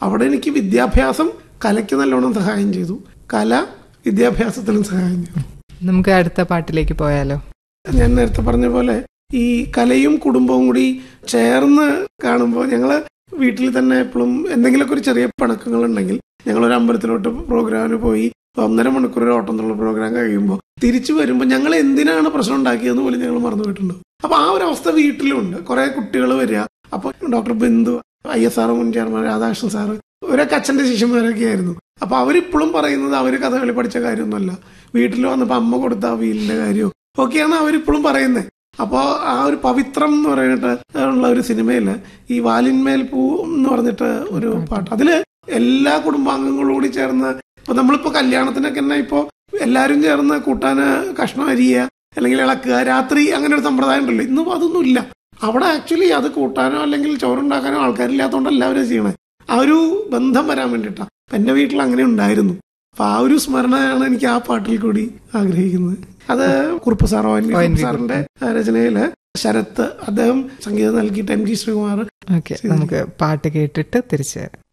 അവിടെ എനിക്ക് വിദ്യാഭ്യാസം കലയ്ക്ക് നല്ലോണം സഹായം ചെയ്തു കല വിദ്യാഭ്യാസത്തിലും സഹായം ചെയ്തു നമുക്ക് അടുത്ത പാട്ടിലേക്ക് പോയാലോ ഞാൻ നേരത്തെ പറഞ്ഞ പോലെ ഈ കലയും കുടുംബവും കൂടി ചേർന്ന് കാണുമ്പോൾ ഞങ്ങള് വീട്ടിൽ തന്നെ എപ്പോഴും എന്തെങ്കിലുമൊക്കെ ഒരു ചെറിയ പണക്കങ്ങൾ ഉണ്ടെങ്കിൽ ഞങ്ങൾ ഒരു അമ്പലത്തിലോട്ട് പ്രോഗ്രാമിന് പോയി ഒന്നര മണിക്കൂർ ഒരു ഓട്ടം എന്നുള്ള പ്രോഗ്രാം കഴിയുമ്പോൾ തിരിച്ചു വരുമ്പോൾ ഞങ്ങൾ എന്തിനാണ് പ്രശ്നം ഉണ്ടാക്കിയതെന്ന് പോലും ഞങ്ങൾ മറന്നു പോയിട്ടുണ്ട് അപ്പൊ ആ ഒരു അവസ്ഥ വീട്ടിലുണ്ട് കുറെ കുട്ടികൾ വരിക അപ്പൊ doctor Bindu I S R മുൻ ചെയർമാൻ രാധാകൃഷ്ണൻ സാറ് ഇവരൊക്കെ അച്ഛന്റെ ശിഷ്യന്മാരൊക്കെ ആയിരുന്നു അപ്പൊ അവരിപ്പോഴും പറയുന്നത് അവര് കഥകളി പഠിച്ച കാര്യമൊന്നുമല്ല വീട്ടിൽ വന്നപ്പോ അമ്മ കൊടുത്ത ആ വീലിന്റെ കാര്യവും ഒക്കെയാണ് അവരിപ്പോഴും പറയുന്നത് അപ്പോ ആ ഒരു പവിത്രം എന്ന് പറഞ്ഞിട്ട് ഉള്ള ഒരു സിനിമയില് ഈ വാലിന്മേൽ പൂ എന്ന് പറഞ്ഞിട്ട് ഒരു പാട്ട് അതില് എല്ലാ കുടുംബാംഗങ്ങളും കൂടി ചേർന്ന് ഇപ്പൊ നമ്മളിപ്പോ കല്യാണത്തിനൊക്കെ തന്നെ ഇപ്പോ എല്ലാരും ചേർന്ന് കൂട്ടാന് കഷ്ണം അരിയുക അല്ലെങ്കിൽ ഇളക്കുക രാത്രി അങ്ങനെ ഒരു സമ്പ്രദായം ഉണ്ടല്ലോ ഇന്നും അതൊന്നും ഇല്ല അവിടെ ആക്ച്വലി അത് കൂട്ടാനോ അല്ലെങ്കിൽ ചോറുണ്ടാക്കാനോ ആൾക്കാരില്ലാത്തതുകൊണ്ട് എല്ലാവരും ചെയ്യണേ ആ ഒരു ബന്ധം വരാൻ വേണ്ടിയിട്ടാണ് അപ്പൊ എന്റെ വീട്ടിൽ അങ്ങനെ ഉണ്ടായിരുന്നു അപ്പൊ ആ ഒരു സ്മരണയാണ് എനിക്ക് ആ പാട്ടിൽ കൂടി ആഗ്രഹിക്കുന്നത് അത് Kurup sir O N V Kurup സാറിന്റെ രചനയില് ശരത്ത് അദ്ദേഹം സംഗീതം നൽകിയിട്ട് എം ജി ശ്രീകുമാർ ഓക്കെ നമുക്ക് പാട്ട് കേട്ടിട്ട് തിരിച്ചു വരാം